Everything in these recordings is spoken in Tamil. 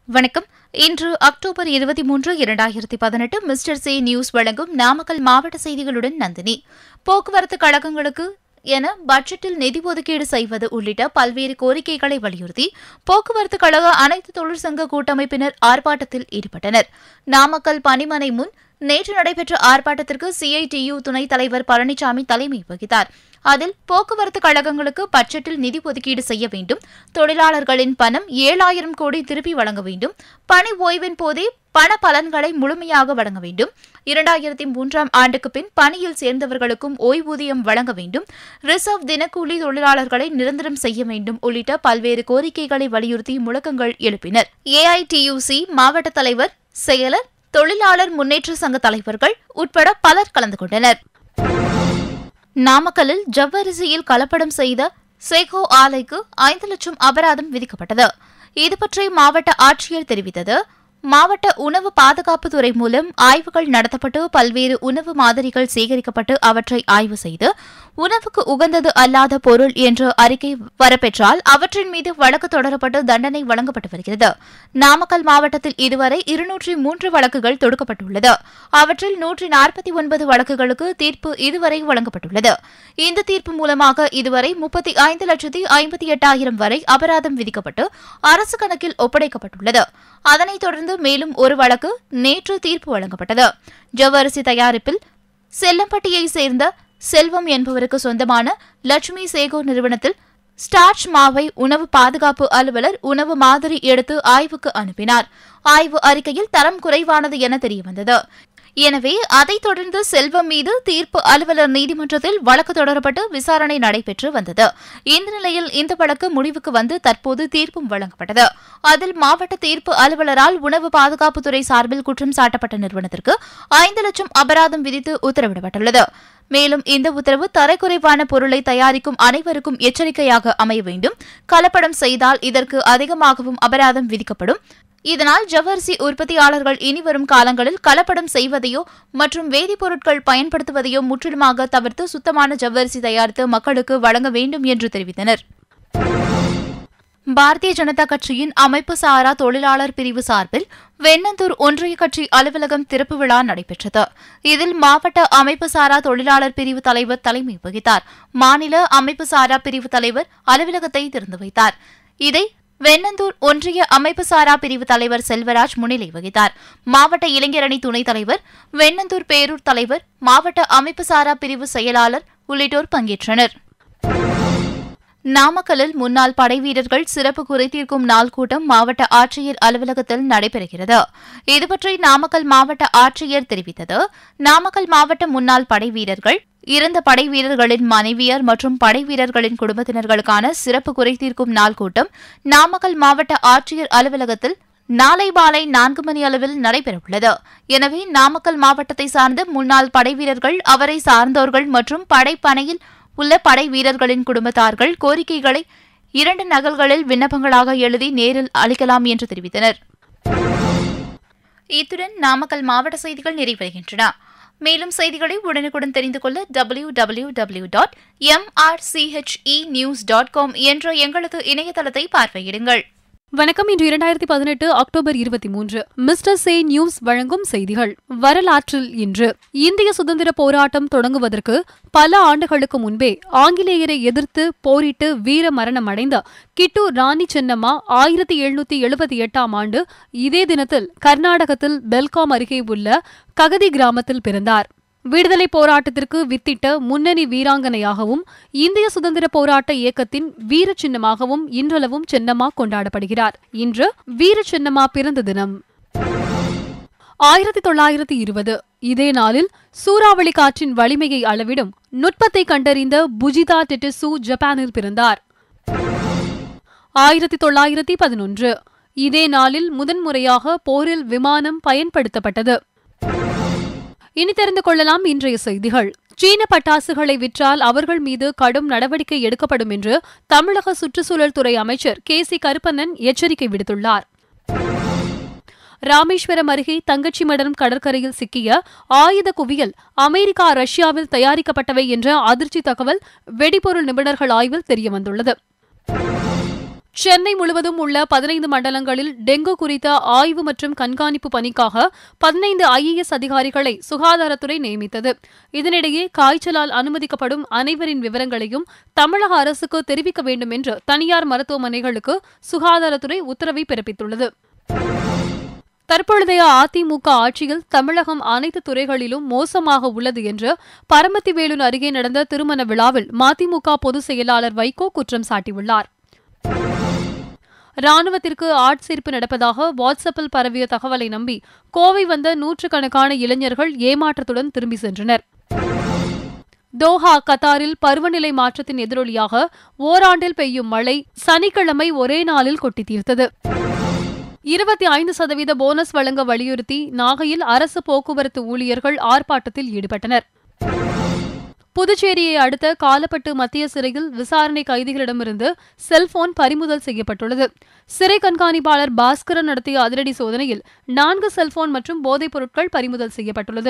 வணக்கம் இன்று அக்டோபர் இருபத்தி மூன்று இரண்டாயிரத்தி பதினெட்டு மிஸ்டர் சி நியூஸ் வழங்கும் நாமக்கல் மாவட்ட செய்திகளுடன் நந்தினி போக்குவரத்து கழகங்களுக்கு என பட்ஜெட்டில் நிதி ஒதுக்கீடு செய்வது உள்ளிட்ட பல்வேறு கோரிக்கைகளை வலியுறுத்தி போக்குவரத்து கழக அனைத்து தொழிற்சங்க கூட்டமைப்பினர் ஆர்ப்பாட்டத்தில் ஈடுபட்டனர் நாமக்கல் பணிமனை முன் நேற்று நடைபெற்ற ஆர்ப்பாட்டத்திற்கு சிஐடியு துணைத் தலைவர் பழனிசாமி தலைமை வகித்தார் அதில் போக்குவரத்து கழகங்களுக்கு பட்ஜெட்டில் நிதி ஒதுக்கீடு செய்ய வேண்டும் தொழிலாளர்களின் பணம் ஏழாயிரம் கோடி திருப்பி வழங்க வேண்டும் பணி ஓய்வின் போதே பண பலன்களை முழுமையாக வழங்க வேண்டும் இரண்டாயிரத்தி மூன்றாம் ஆண்டுக்கு பின் பணியில் சேர்ந்தவர்களுக்கும் ஓய்வூதியம் வழங்க வேண்டும் ரிசர்வ் தினக்கூலி தொழிலாளர்களை நிரந்தரம் செய்ய வேண்டும் உள்ளிட்ட பல்வேறு கோரிக்கைகளை வலியுறுத்தி முழக்கங்கள் எழுப்பினர் ஏஐடியூசி மாவட்ட தலைவர் செயலர் தொழிலாளர் முன்னேற்ற சங்க தலைவர்கள் உட்பட பலர் கலந்து கொண்டனர் நாமக்கல்லில் ஜவ்வரிசியில் கலப்படம் செய்த சேகோ ஆலைக்கு ஐந்து லட்சம் அபராதம் விதிக்கப்பட்டது இதுபற்றி மாவட்ட ஆட்சியர் தெரிவித்தது மாவட்ட உணவு பாதுகாப்பு துறை மூலம் ஆய்வுகள் நடத்தப்பட்டு பல்வேறு உணவு மாதிரிகள் சேகரிக்கப்பட்டு அவற்றை ஆய்வு செய்து உணவுக்கு உகந்தது அல்லாத பொருள் என்ற அறிக்கை வரப்பெற்றால் அவற்றின் மீது வழக்கு தொடரப்பட்டு தண்டனை வழங்கப்பட்டு வருகிறது நாமக்கல் மாவட்டத்தில் இதுவரை இருநூற்றி மூன்று வழக்குகள் தொடுக்கப்பட்டுள்ளது அவற்றில் நூற்றி நாற்பத்தி ஒன்பது வழக்குகளுக்கு தீர்ப்பு இதுவரை வழங்கப்பட்டுள்ளது இந்த தீர்ப்பு மூலமாக இதுவரை முப்பத்தி ஐந்து லட்சத்தி ஐம்பத்தி எட்டாயிரம் வரை அபராதம் விதிக்கப்பட்டு அரசு கணக்கில் ஒப்படைக்கப்பட்டுள்ளது அதனைத் தொடர்ந்து மேலும் ஒரு வழக்கு நேற்று தீர்ப்பு வழங்கப்பட்டது ஜவ்வரிசி தயாரிப்பில் செல்லம்பட்டியைச் சேர்ந்த செல்வம் என்பவருக்கு சொந்தமான லட்சுமி சேகோ நிறுவனத்தில் ஸ்டார்ச் மாவை உணவு பாதுகாப்பு அலுவலர் உணவு மாதிரி எடுத்து ஆய்வுக்கு அனுப்பினார் ஆய்வு அறிக்கையில் தரம் குறைவானது என தெரியவந்தது எனவே அதைத் தொடர்ந்து செல்வம் மீது தீர்ப்பு அலுவலர் நீதிமன்றத்தில் வழக்கு தொடரப்பட்டு விசாரணை நடைபெற்று வந்தது இந்த நிலையில் இந்த வழக்கு முடிவுக்கு வந்து தற்போது தீர்ப்பும் வழங்கப்பட்டது அதில் மாவட்ட தீர்ப்பு அலுவலரால் உணவு பாதுகாப்புத்துறை சார்பில் குற்றம் சாட்டப்பட்ட நிறுவனத்திற்கு ஐந்து லட்சம் அபராதம் விதித்து உத்தரவிடப்பட்டுள்ளது மேலும் இந்த உத்தரவு தரக்குறைவான பொருளை தயாரிக்கும் அனைவருக்கும் எச்சரிக்கையாக அமைய வேண்டும் கலப்படம் செய்தால் இதற்கு அதிகமாகவும் அபராதம் விதிக்கப்படும் இதனால் ஜவ்வரிசி உற்பத்தியாளர்கள் இனிவரும் காலங்களில் கலப்படம் செய்வதையோ மற்றும் வேதிப்பொருட்கள் பயன்படுத்துவதையோ முற்றிலுமாக தவிர்த்து சுத்தமான ஜவ்வரிசி தயாரித்து மக்களுக்கு வழங்க வேண்டும் என்று தெரிவித்தனர் பாரதிய ஜனதா கட்சியின் அமைப்பு சாரா தொழிலாளர் பிரிவு சார்பில் வெண்ணந்தூர் ஒன்றிய கட்சி அலுவலகம் திறப்பு விழா நடைபெற்றது இதில் மாவட்ட அமைப்பு சாரா தொழிலாளர் பிரிவு தலைவர் தலைமை வகித்தார் மாநில அமைப்பு சாரா பிரிவு தலைவர் அலுவலகத்தை திறந்து வைத்தார் இதை வெண்ணந்தூர் ஒன்றிய அமைப்பு சாரா பிரிவு தலைவர் செல்வராஜ் முன்னிலை வகித்தார் மாவட்ட இளைஞரணி துணைத் தலைவர் வெண்ணந்தூர் பேரூர் தலைவர் மாவட்ட அமைப்பு சாரா பிரிவு செயலாளர் உள்ளிட்டோர் பங்கேற்றனர் நாமக்கல்லில் முன்னாள் படைவீரர்கள் சிறப்பு குறைதீர்க்கும் நாள் கூட்டம் மாவட்ட ஆட்சியர் அலுவலகத்தில் நடைபெறுகிறது இதுபற்றி நாமக்கல் மாவட்ட ஆட்சியர் தெரிவித்தது நாமக்கல் மாவட்ட முன்னாள் படைவீரர்கள் இறந்த படைவீரர்களின் மனைவியர் மற்றும் படைவீரர்களின் குடும்பத்தினர்களுக்கான சிறப்பு குறைதீர்க்கும் நாள் கூட்டம் நாமக்கல் மாவட்ட ஆட்சியர் அலுவலகத்தில் நாளை மாலை நான்கு மணி அளவில் நடைபெறவுள்ளது எனவே நாமக்கல் மாவட்டத்தை சார்ந்த முன்னாள் படைவீரர்கள் அவரை சார்ந்தோர்கள் மற்றும் படைப்பணையில் உள்ள படை வீரர்களின் குடும்பத்தார்கள் கோரிக்கைகளை இரண்டு நகல்களில் விண்ணப்பங்களாக எழுதி நேரில் அளிக்கலாம் என்று தெரிவித்தனர் இத்துடன் நாமக்கல் மாவட்ட செய்திகள் நிறைவடைகின்றன மேலும் செய்திகளை உடனுக்குடன் தெரிந்து கொள்ள W W W dot MRCHE news dot com என்ற எங்களது இணையதளத்தை பார்வையிடுங்கள் வணக்கம் இன்று இரண்டாயிரத்தி பதினெட்டு அக்டோபர் இருபத்தி மூன்று மிஸ்டர் சே நியூஸ் வழங்கும் செய்திகள் வரலாற்றில் இன்று இந்திய சுதந்திர போராட்டம் தொடங்குவதற்கு பல ஆண்டுகளுக்கு முன்பே ஆங்கிலேயரை எதிர்த்து போரிட்டு வீர மரணம் அடைந்த கிட்டூர் ராணி சென்னம்மா ஆயிரத்தி எழுநூத்தி எழுபத்தி எட்டாம் ஆண்டு இதே தினத்தில் கர்நாடகத்தில் பெல்காம் அருகே உள்ள ககதி கிராமத்தில் பிறந்தார் விடுதலை போராட்டத்திற்கு வித்திட்ட முன்னணி வீராங்கனையாகவும் இந்திய சுதந்திர போராட்ட இயக்கத்தின் வீர சின்னமாகவும் இன்றளவும் சென்னம்மா கொண்டாடப்படுகிறார் இன்று வீர சின்னம்மா பிறந்த தினம் ஆயிரத்தி தொள்ளாயிரத்தி இருபது இதே நாளில் சூறாவளி காற்றின் வலிமையை அளவிடும் நுட்பத்தை கண்டறிந்த புஜிதா டெட்டிசு ஜப்பானில் பிறந்தார் ஆயிரத்தி தொள்ளாயிரத்தி பதினொன்று இதே நாளில் முதன்முறையாக போரில் விமானம் பயன்படுத்தப்பட்டது இனி தெரிந்து கொள்ளலாம் இன்றைய செய்திகள் சீன பட்டாசுகளை விற்றால் அவர்கள் மீது கடும் நடவடிக்கை எடுக்கப்படும் என்று தமிழக சுற்றுச்சூழல் துறை அமைச்சர் கே சி கருப்பண்ணன் எச்சரிக்கை விடுத்துள்ளார் ராமேஸ்வரம் அருகே தங்கச்சிமடம் கடற்கரையில் சிக்கிய ஆயுத குவியல் அமெரிக்கா ரஷ்யாவில் தயாரிக்கப்பட்டவை என்ற அதிர்ச்சி தகவல் வெடிபொருள் நிபுணர்கள் ஆய்வில் தெரியவந்துள்ளது சென்னை முழுவதும் உள்ள பதினைந்து மண்டலங்களில் டெங்கு குறித்த ஆய்வு மற்றும் கண்காணிப்பு பணிக்காக பதினைந்து ஐஏஎஸ் அதிகாரிகளை சுகாதாரத்துறை நியமித்தது இதனிடையே காய்ச்சலால் அனுமதிக்கப்படும் அனைவரின் விவரங்களையும் தமிழக அரசுக்கு தெரிவிக்க வேண்டும் என்று தனியார் மருத்துவமனைகளுக்கு சுகாதாரத்துறை உத்தரவை பிறப்பித்துள்ளது தற்பொழுதைய அதிமுக ஆட்சியில் தமிழகம் அனைத்து துறைகளிலும் மோசமாக உள்ளது என்று பரமத்திவேலூர் அருகே நடந்த திருமண விழாவில் மதிமுக பொதுச் செயலாளர் வைகோ குற்றம் சாட்டியுள்ளார் ராணுவத்திற்கு ஆட்சேர்ப்பு நடப்பதாக வாட்ஸ்அப்பில் பரவிய தகவலை நம்பி கோவை வந்த நூற்றுக்கணக்கான இளைஞர்கள் ஏமாற்றத்துடன் திரும்பி சென்றனர் தோஹா கத்தாரில் பருவநிலை மாற்றத்தின் எதிரொலியாக ஓராண்டில் பெய்யும் மழை சனிக்கிழமை ஒரே நாளில் கொட்டி தீர்த்தது இருபத்தி ஐந்து சதவீத போனஸ் வழங்க வலியுறுத்தி நாகையில் அரசு போக்குவரத்து ஊழியர்கள் ஆர்ப்பாட்டத்தில் ஈடுபட்டனர் புதுச்சேரியை அடுத்த காலப்பட்டு மத்திய சிறையில் விசாரணை கைதிகளிடமிருந்து செல்போன் பறிமுதல் செய்யப்பட்டுள்ளது சிறை கண்காணிப்பாளர் பாஸ்கரன் நடத்திய அதிரடி சோதனையில் நான்கு செல்போன் மற்றும் போதைப் பொருட்கள் பறிமுதல் செய்யப்பட்டுள்ளது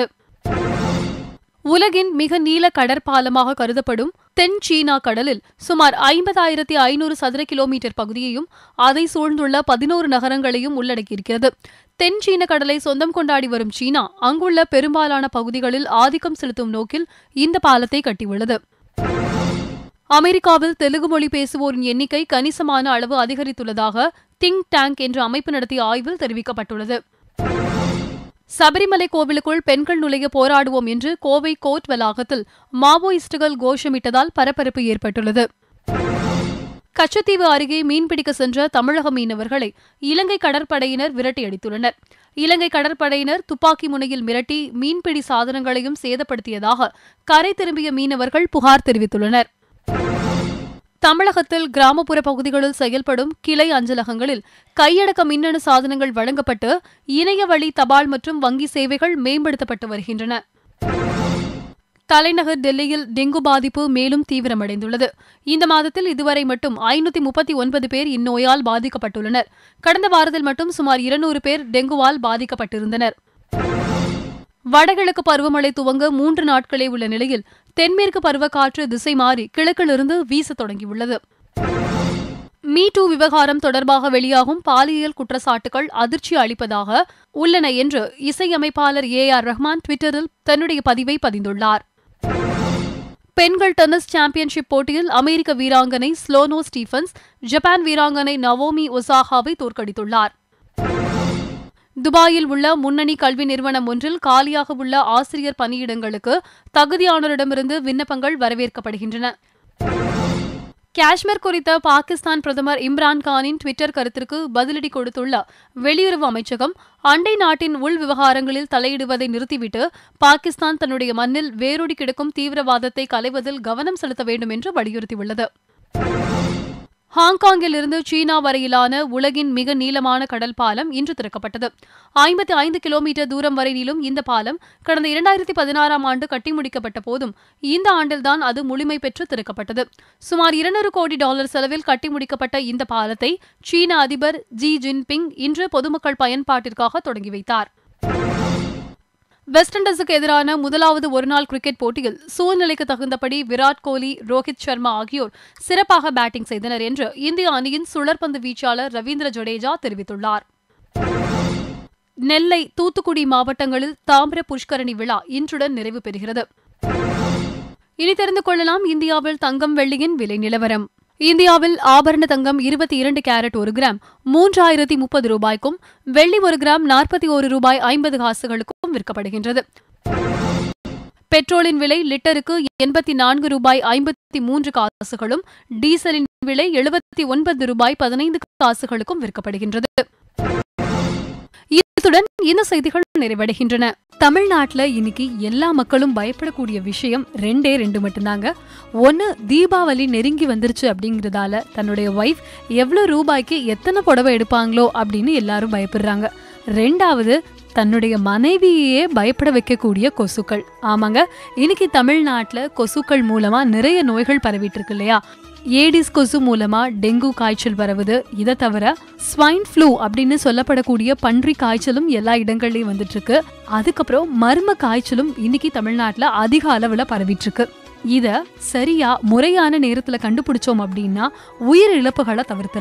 உலகின் மிக நீள கடற்பாலமாக கருதப்படும் தென் சீனா கடலில் சுமார் ஐம்பதாயிரத்தி ஐநூறு சதுர கிலோமீட்டர் பகுதியையும் அதை சூழ்ந்துள்ள பதினோரு நகரங்களையும் உள்ளடக்கியிருக்கிறது தென் சீன கடலை சொந்தம் கொண்டாடி வரும் சீனா அங்குள்ள பெரும்பாலான பகுதிகளில் ஆதிக்கம் செலுத்தும் நோக்கில் இந்த பாலத்தை கட்டியுள்ளது அமெரிக்காவில் தெலுங்கு மொழி பேசுவோரின் எண்ணிக்கை கணிசமான அளவு அதிகரித்துள்ளதாக திங்க் டேங்க் என்ற அமைப்பு நடத்திய ஆய்வில் தெரிவிக்கப்பட்டுள்ளது சபரிமலை கோவிலுக்குள் பெண்கள் நுழைய போராடுவோம் என்று கோவை கோர்ட் வளாகத்தில் மாவோயிஸ்டுகள் கோஷமிட்டதால் பரபரப்பு ஏற்பட்டுள்ளது கச்சத்தீவு அருகே மீன்பிடிக்க சென்ற தமிழக மீனவர்களை இலங்கை கடற்படையினர் விரட்டியடித்துள்ளனர் இலங்கை கடற்படையினர் துப்பாக்கி முனையில் மிரட்டி மீன்பிடி சாதனங்களையும் சேதப்படுத்தியதாக கரை திரும்பிய மீனவர்கள் புகார் தெரிவித்துள்ளனர் தமிழகத்தில் கிராமப்புற பகுதிகளில் செயல்படும் கிளை அஞ்சலகங்களில் கையடக்க மின்னணு சாதனங்கள் வழங்கப்பட்டு இணைய வழி தபால் மற்றும் வங்கி சேவைகள் மேம்படுத்தப்பட்டு வருகின்றன தலைநகர் டெல்லியில் டெங்கு பாதிப்பு மேலும் தீவிரமடைந்துள்ளது இந்த மாதத்தில் இதுவரை மட்டும் ஐநூத்தி முப்பத்தி ஒன்பது பேர் இந்நோயால் பாதிக்கப்பட்டுள்ளனர் கடந்த வாரத்தில் மட்டும் சுமார் இருநூறு பேர் டெங்குவால் பாதிக்கப்பட்டிருந்தனர் வடகிழக்கு பருவமழை துவங்க மூன்று நாட்களே உள்ள நிலையில் தென்மேற்கு பருவக்காற்று திசை மாறி கிழக்கிலிருந்து வீசத் தொடங்கியுள்ளது மீ டூ விவகாரம் தொடர்பாக வெளியாகும் பாலியல் குற்றச்சாட்டுகள் அதிர்ச்சி அளிப்பதாக உள்ளன என்று இசையமைப்பாளர் ஏ ஆர் ரஹ்மான் ட்விட்டரில் தன்னுடைய பதிவை பதிந்துள்ளார் பெண்கள் டென்னிஸ் சாம்பியன்ஷிப் போட்டியில் அமெரிக்க வீராங்கனை ஸ்லோனோ ஸ்டீஃபன்ஸ் ஜப்பான் வீராங்கனை நவோமி ஒசாகாவை தோற்கடித்துள்ளார் துபாயில் உள்ள முன்னணி கல்வி நிறுவனம் ஒன்றில் காலியாக உள்ள ஆசிரியர் பணியிடங்களுக்கு தகுதியானோரிடமிருந்து விண்ணப்பங்கள் வரவேற்கப்படுகின்றன காஷ்மீர் குறித்த பாகிஸ்தான் பிரதமர் இம்ரான் கானின் ட்விட்டர் கருத்திற்கு பதிலடி கொடுத்துள்ள வெளியுறவு அமைச்சகம் அண்டை நாட்டின் உள் விவகாரங்களில் தலையிடுவதை நிறுத்திவிட்டு பாகிஸ்தான் தன்னுடைய மண்ணில் வேரூடி கிடக்கும் தீவிரவாதத்தை களைவதில் கவனம் செலுத்த வேண்டும் என்று வலியுறுத்தியுள்ளது ஹாங்காங்கில் இருந்து சீனா வரையிலான உலகின் மிக நீளமான கடல் பாலம் இன்று திறக்கப்பட்டது ஐம்பத்தி ஐந்து கிலோமீட்டர் தூரம் வரை நீளும் இந்த பாலம் கடந்த இரண்டாயிரத்தி பதினாறாம் ஆண்டு கட்டி முடிக்கப்பட்ட போதும் இந்த ஆண்டில்தான் அது முழுமை பெற்று திறக்கப்பட்டது சுமார் இருநூறு கோடி டாலர் செலவில் கட்டி முடிக்கப்பட்ட இந்த பாலத்தை சீன அதிபர் ஜி ஜின்பிங் இன்று பொதுமக்கள் பயன்பாட்டிற்காக தொடங்கி வைத்தார் வெஸ்ட் இண்டீஸுக்கு எதிரான முதலாவது ஒருநாள் கிரிக்கெட் போட்டியில் சூழ்நிலைக்கு தகுந்தபடி விராட் கோலி ரோஹித் சர்மா ஆகியோர் சிறப்பாக பேட்டிங் செய்தனர் என்று இந்திய அணியின் சுழற்பந்து வீச்சாளர் ரவீந்திர ஜடேஜா தெரிவித்துள்ளார் நெல்லை தூத்துக்குடி மாவட்டங்களில் தாமிர புஷ்கரணி விழா இன்றுடன் நிறைவு பெறுகிறது இனி தெரிந்து கொள்ளலாம் இந்தியாவில் தங்கம் வெள்ளியின் விலை நிலவரம் இந்தியாவில் ஆபரண தங்கம் இருபத்தி இரண்டு கேரட் ஒரு கிராம் மூன்றாயிரத்தி முப்பது ரூபாய்க்கும் வெள்ளி ஒரு கிராம் நாற்பத்தி ஒரு ரூபாய் ஐம்பது காசுகளுக்கும் விற்கப்படுகின்றது பெட்ரோலின் விலை லிட்டருக்கு எண்பத்தி நான்கு ரூபாய் ஐம்பத்தி மூன்று காசுகளும் டீசலின் விலை எழுபத்தி ஒன்பது ரூபாய் பதினைந்து காசுகளுக்கும் விற்கப்படுகின்றது இத்துடன் இந்த செய்திகள் நிறைவடைகின்றன தமிழ்நாட்டுல இன்னைக்கு எல்லா மக்களும் பயப்படக்கூடிய விஷயம் ரெண்டே ரெண்டு மட்டும்தாங்க ஒன்னு தீபாவளி நெருங்கி வந்துருச்சு அப்படிங்கறதால தன்னுடைய ஒய்ஃப் எவ்வளவு ரூபாய்க்கு எத்தனை புடவை எடுப்பாங்களோ அப்படின்னு எல்லாரும் பயப்படுறாங்க ரெண்டாவது தன்னுடைய மனைவியே பயப்பட வைக்கக்கூடிய கொசுக்கள் ஆமாங்க இன்னைக்கு தமிழ்நாட்டுல கொசுக்கள் மூலமா நிறைய நோய்கள் பரவிட்டு இருக்கு இல்லையா ஏடிஸ் கொசு மூலமா டெங்கு காய்ச்சல் பரவுது இதை தவிர ஸ்வைன் ஃப்ளூ அப்படின்னு சொல்லப்படக்கூடிய பன்றி காய்ச்சலும் எல்லா இடங்கள்லயும் வந்துட்டு இருக்கு அதுக்கப்புறம் மர்ம காய்ச்சலும் இன்னைக்கு தமிழ்நாட்டுல அதிக அளவுல பரவிட்டு இருக்கு இத சரியா முறையான நேரத்துல கண்டுபிடிச்சோம் அப்படின்னா உயிர் இழப்புகளை தவிர்த்திடலாம்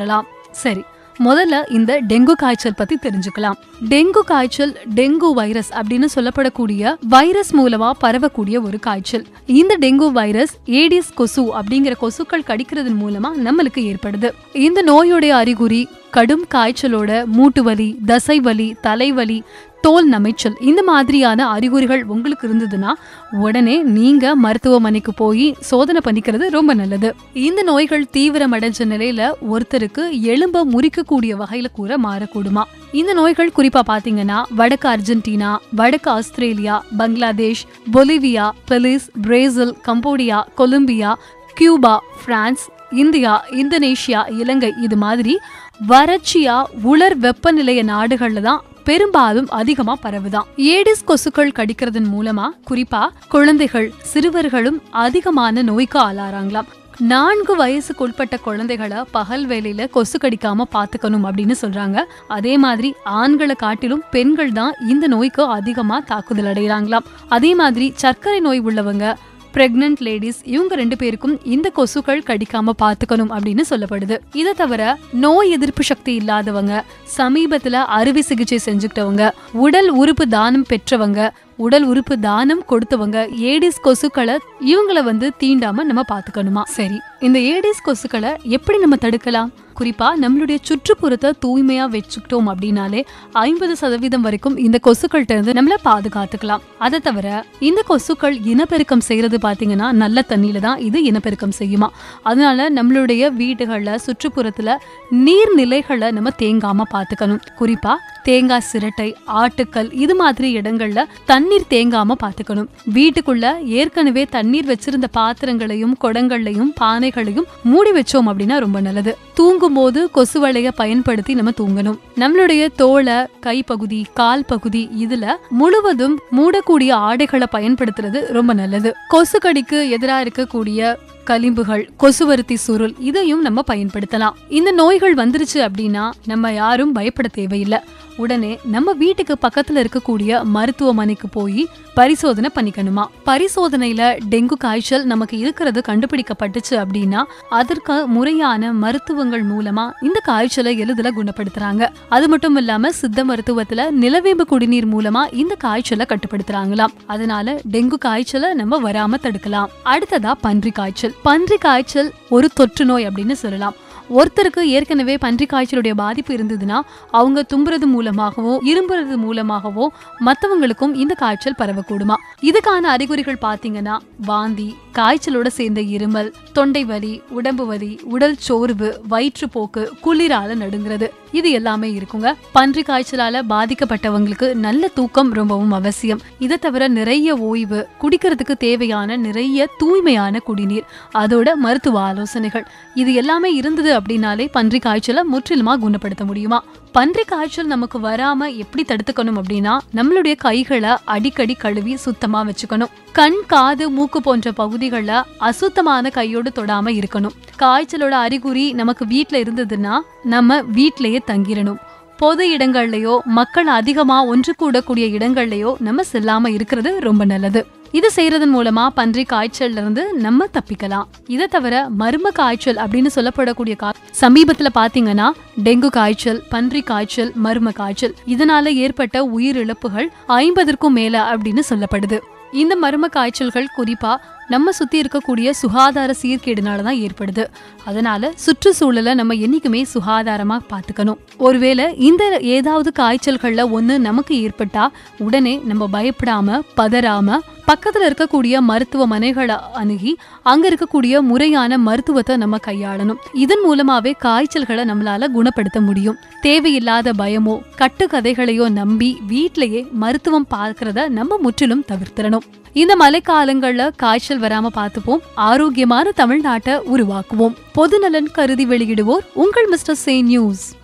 சரி முதல்ல இந்த டெங்கு காய்ச்சல் பத்தி தெரிஞ்சுக்கலாம் டெங்கு காய்ச்சல் டெங்கு வைரஸ் அப்படின்னு சொல்லப்படக்கூடிய வைரஸ் மூலமா பரவக்கூடிய ஒரு காய்ச்சல் இந்த டெங்கு வைரஸ் ஏடிஸ் கொசு அப்படிங்கிற கொசுக்கள் கடிக்கிறதன் மூலமா நம்மளுக்கு ஏற்படுது இந்த நோயுடைய அறிகுறி கடும் காய்ச்சலோட மூட்டு வலி தசை வலி தலைவலி தோல் நமைச்சல் இந்த மாதிரியான அறிகுறிகள் உங்களுக்கு இருந்ததுன்னா உடனே நீங்க மருத்துவமனைக்கு போய் சோதனை பண்ணிக்கிறது ரொம்ப நல்லது இந்த நோய்கள் தீவிரமடைஞ்ச நிலையில ஒருத்தருக்கு எலும்ப முறிக்கக்கூடிய வகையில கூட மாறக்கூடுமா இந்த நோய்கள் குறிப்பா பாத்தீங்கன்னா வடக்கு அர்ஜென்டினா வடக்கு Australia Bangladesh Bolivia Belize Brazil Cambodia Colombia Cuba France India Indonesia Ilangai இது மாதிரி வறட்சியா உலர் வெப்பநிலைய நாடுகள்ல தான் பெரும்பாலும் அதிகமா பரவுதான் ஏடிஸ் கொசுக்கள் கடிக்கிறதன் மூலமா குறிப்பா குழந்தைகள் சிறுவர்களும் அதிகமான நோய்க்கு ஆளாறாங்களாம் நான்கு வயசுக்குட்பட்ட குழந்தைகளை பகல் வேலையில கொசு கடிக்காம பாத்துக்கணும் அப்படின்னு சொல்றாங்க அதே மாதிரி ஆண்களை காட்டிலும் பெண்கள் தான் இந்த நோய்க்கு அதிகமா தாக்குதல் அடைகிறாங்களாம் அதே மாதிரி சர்க்கரை நோய் உள்ளவங்க பிரெக்னன்ட் லேடிஸ் இவங்க ரெண்டு பேருக்கும் இந்த கொசுக்கள் கடிக்காம பாத்துக்கணும் அப்படின்னு சொல்லப்படுது இதை தவிர நோய் எதிர்ப்பு சக்தி இல்லாதவங்க சமீபத்துல அறுவை சிகிச்சை செஞ்சுக்கிட்டவங்க உடல் உறுப்பு தானம் பெற்றவங்க உடல் உறுப்பு தானம் கொடுத்தவங்க ஏடிஸ் கொசுக்களை இவங்கள வந்து தீண்டாம நம்ம பாத்துக்கணுமா சரி இந்த ஏடிஸ் கொசுக்களை எப்படி நம்ம தடுக்கலாம் குறிப்பா நம்மளுடைய சுற்றுப்புறத்தை தூய்மையா வச்சுக்கிட்டோம் அப்படின்னாலே ஐம்பது சதவீதம் வரைக்கும் இந்த கொசுக்கள்கிட்ட இருந்து நம்மள பாதுகாத்துக்கலாம் அதை தவிர இந்த கொசுக்கள் இனப்பெருக்கம் செய்யறது பாத்தீங்கன்னா நல்ல தண்ணியில தான் இது இனப்பெருக்கம் செய்யுமா அதனால நம்மளுடைய வீடுகள்ல சுற்றுப்புறத்துல நீர்நிலைகளை நம்ம தேங்காம பாத்துக்கணும் குறிப்பா தேங்காய் சிரட்டை ஆட்டுக்கல் இது மாதிரி இடங்கள்ல தண்ணீர் தேங்காம பாத்துக்கணும் வீட்டுக்குள்ள ஏற்கனவே தண்ணீர் வச்சிருந்த பாத்திரங்களையும் குடங்களையும் பானைகளையும் மூடி வச்சோம் அப்படின்னா ரொம்ப நல்லது தூங்கும் போது கொசு வலைய பயன்படுத்தி நம்ம தூங்கணும் நம்மளுடைய தோலை கைப்பகுதி கால் பகுதி இதுல முழுவதும் மூடக்கூடிய ஆடைகளை பயன்படுத்துறது ரொம்ப நல்லது கொசு கடிக்கு எதிராக இருக்கக்கூடிய களிம்புகள் கொசுவருத்தி சுருள் இதையும் நம்ம பயன்படுத்தலாம் இந்த நோய்கள் வந்துருச்சு அப்படின்னா நம்ம யாரும் பயப்பட தேவையில்லை உடனே நம்ம வீட்டுக்கு பக்கத்துல இருக்கக்கூடிய மருத்துவமனைக்கு போய் பரிசோதனை பண்ணிக்கணுமா பரிசோதனையில டெங்கு காய்ச்சல் நமக்கு இருக்கிறது கண்டுபிடிக்கப்பட்டுச்சு அப்படின்னா அதற்கு முறையான மருத்துவங்கள் மூலமா இந்த காய்ச்சலை எளிதில் குணப்படுத்துறாங்க அது மட்டும் இல்லாம சித்த மருத்துவத்துல நிலவேம்பு குடிநீர் மூலமா இந்த காய்ச்சலை கட்டுப்படுத்துறாங்களாம் அதனால டெங்கு காய்ச்சலை நம்ம வராம தடுக்கலாம் அடுத்ததா பன்றி காய்ச்சல் பன்றி காய்ச்சல் ஒரு தொற்று நோய் அப்படின்னு சொல்லலாம் ஒருத்தருக்கு ஏற்கனவே பன்றி காய்ச்சலுடைய பாதிப்பு இருந்ததுன்னா அவங்க தும்புறது மூலமாகவோ இரும்புறது மூலமாகவோ மத்தவங்களுக்கும் இந்த காய்ச்சல் பரவக்கூடுமா இதுக்கான அறிகுறிகள் பாத்தீங்கன்னா வாந்தி காய்ச்சலோட சேர்ந்த இருமல் தொண்டை வலி உடம்பு வலி உடல் சோர்வு வயிற்றுப்போக்கு குளிரால நடுங்கிறது இது எல்லாமே இருக்குங்க பன்றி காய்ச்சலால பாதிக்கப்பட்டவங்களுக்கு நல்ல தூக்கம் ரொம்பவும் அவசியம் இதை தவிர நிறைய ஓய்வு குடிக்கிறதுக்கு தேவையான நிறைய தூய்மையான குடிநீர் அதோட மருத்துவ ஆலோசனைகள் இது எல்லாமே இருந்தது அப்படின்னாலே பன்றி காய்ச்சலை முற்றிலுமா குணப்படுத்த முடியுமா பன்றி காய்ச்சல் நமக்கு வராம எப்படி தடுத்துக்கணும் அப்படின்னா நம்மளுடைய கைகளை அடிக்கடி கழுவி சுத்தமா வச்சுக்கணும் கண் காது மூக்கு போன்ற பகுதிகளில் அசுத்தமான கையோடு தொடாம இருக்கணும் காய்ச்சலோட அறிகுறி நமக்கு வீட்ல இருந்ததுன்னா நம்ம வீட்லயே தங்கிடணும் பொது இடங்கள்லயோ மக்கள் அதிகமா ஒன்று கூடக்கூடிய இடங்கள்லயோ நம்ம செல்லாம இருக்கிறது ரொம்ப நல்லது இது செய்யறதன் மூலமா பன்றி காய்ச்சல்ல இருந்து நம்ம தப்பிக்கலாம் இதை தவிர மர்ம காய்ச்சல் அப்படின்னு சொல்லப்படக்கூடிய கா சமீபத்துல பாத்தீங்கன்னா டெங்கு காய்ச்சல் பன்றி காய்ச்சல் மர்ம காய்ச்சல் இதனால ஏற்பட்ட உயிரிழப்புகள் ஐம்பதற்கும் மேல அப்படின்னு சொல்லப்படுது இந்த மர்ம காய்ச்சல்கள் குறிப்பா நம்ம சுத்தி இருக்கக்கூடிய சுகாதார சீர்கேடுனால தான் ஏற்படுது அதனால சுற்றுச்சூழலை நம்ம என்னைக்குமே சுகாதாரமா பார்த்துக்கணும் ஒருவேளை இந்த ஏதாவது காய்ச்சல்கள்ல ஒண்ணு நமக்கு ஏற்பட்டா உடனே நம்ம பயப்படாம பதறாம பக்கத்துல இருக்கக்கூடிய மருத்துவமனைகளை அணுகி அங்க இருக்கக்கூடிய முறையான மருத்துவத்தை நம்ம கையாளணும் இதன் மூலமாவே காய்ச்சல்களை நம்மளால குணப்படுத்த முடியும் தேவையில்லாத பயமோ கட்டுக்கதைகளையோ நம்பி வீட்டிலேயே மருத்துவம் பார்க்கறத நம்ம முற்றிலும் தவிர்த்திடணும் இந்த மழைக்காலங்கள்ல காய்ச்சல் வராம பார்த்துப்போம் ஆரோக்கியமான தமிழ்நாட்டை உருவாக்குவோம் பொதுநலன் கருதி வெளியிடுவோர் உங்கள் மிஸ்டர் சே நியூஸ்